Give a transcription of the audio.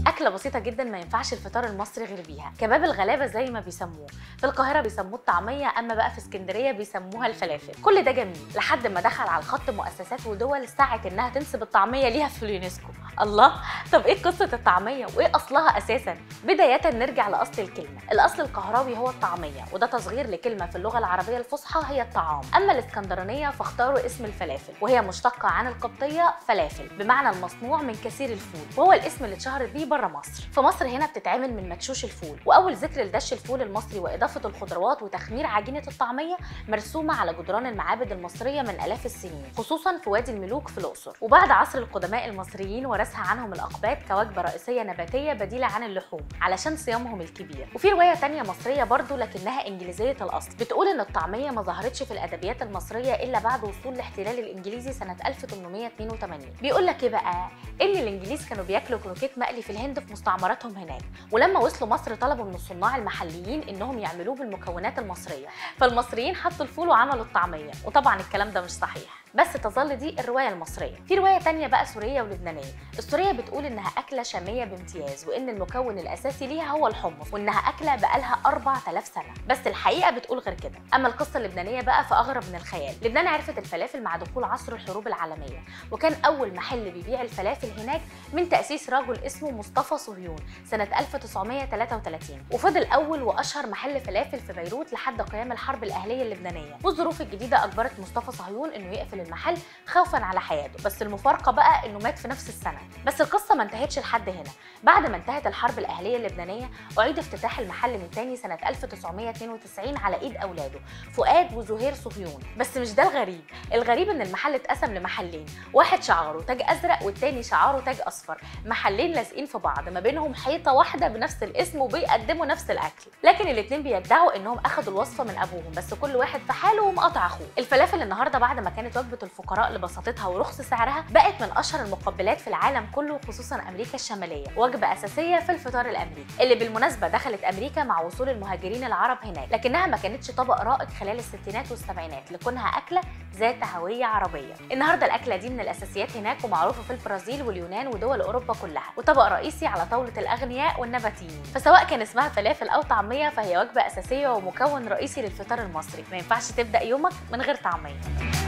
اكله بسيطه جدا ما ينفعش الفطار المصري غير بيها كباب الغلابه زي ما بيسموه في القاهره بيسموه الطعميه اما بقى في اسكندريه بيسموها الفلافل كل ده جميل لحد ما دخل على الخط مؤسسات ودول سعت انها تنسب الطعميه ليها في اليونسكو الله طب ايه قصه الطعميه وايه اصلها اساسا بدايه نرجع لاصل الكلمه الاصل القهراوي هو الطعميه وده تصغير لكلمه في اللغه العربيه الفصحى هي الطعام اما الاسكندرانيه فاختاروا اسم الفلافل وهي مشتقه عن القبطيه فلافل بمعنى المصنوع من كثير الفول وهو الاسم اللي اتشهرت بيه بره مصر في مصر هنا بتتعمل من مدشوش الفول واول ذكر لدش الفول المصري واضافه الخضروات وتخمير عجينه الطعميه مرسومه على جدران المعابد المصريه من الاف السنين خصوصا في وادي الملوك في الاقصر وبعد عصر القدماء المصريين ورثها عنهم الاقباط كوجبه رئيسيه نباتيه بديله عن اللحوم علشان صيامهم الكبير وفي روايه تانية مصريه برضو لكنها انجليزيه الاصل بتقول ان الطعميه ما ظهرتش في الادبيات المصريه الا بعد وصول الاحتلال الانجليزي سنه 1882 بيقول لك ايه بقى ان الانجليز كانوا بياكلوا كروكيت مقلي في الهند في مستعمراتهم هناك ولما وصلوا مصر طلبوا من الصناع المحليين انهم يعملوه بالمكونات المصريه فالمصريين حطوا الفول وعملوا الطعميه وطبعا الكلام ده مش صحيح بس تظل دي الروايه المصريه في روايه تانية بقى سوريه ولبنانيه السوريه بتقول انها اكله شاميه بامتياز وان المكون الاساسي ليها هو الحمص وانها اكله بقالها 4000 سنه بس الحقيقه بتقول غير كده اما القصه اللبنانيه بقى فاغرب من الخيال لبنان عرفت الفلافل مع دخول عصر الحروب العالميه وكان اول محل بيبيع الفلافل هناك من تاسيس رجل اسمه مصطفى صهيون سنه 1933 وفضل اول واشهر محل فلافل في بيروت لحد قيام الحرب الاهليه اللبنانيه والظروف الجديده اجبرت مصطفى صهيون انه يقفل المحل خوفا على حياته بس المفارقه بقى انه مات في نفس السنه بس القصه ما انتهتش لحد هنا بعد ما انتهت الحرب الاهليه اللبنانيه اعيد افتتاح المحل من تاني سنه 1992 على ايد اولاده فؤاد وزهير صهيون بس مش ده الغريب الغريب ان المحل اتقسم لمحلين واحد شعاره تاج ازرق والتاني شعاره تاج اصفر محلين لازقين في بعض ما بينهم حيطه واحده بنفس الاسم وبيقدموا نفس الاكل لكن الاثنين بيدعوا انهم اخذوا الوصفه من ابوهم بس كل واحد في حاله ومقاطع اخوه الفلافل النهارده بعد ما كانت وجبه الفقراء لبساطتها ورخص سعرها بقت من اشهر المقبلات في العالم كله خصوصا امريكا الشماليه وجبه اساسيه في الفطار الامريكي اللي بالمناسبه دخلت امريكا مع وصول المهاجرين العرب هناك لكنها ما كانتش طبق رائج خلال الستينات والسبعينات لكونها اكله ذات هويه عربيه النهارده الاكله دي من الاساسيات هناك ومعروفه في البرازيل واليونان ودول اوروبا كلها وطبق رئيسي على طاوله الاغنياء والنباتيين فسواء كان اسمها فلافل او طعميه فهي وجبه اساسيه ومكون رئيسي للفطار المصري ما ينفعش تبدا يومك من غير طعميه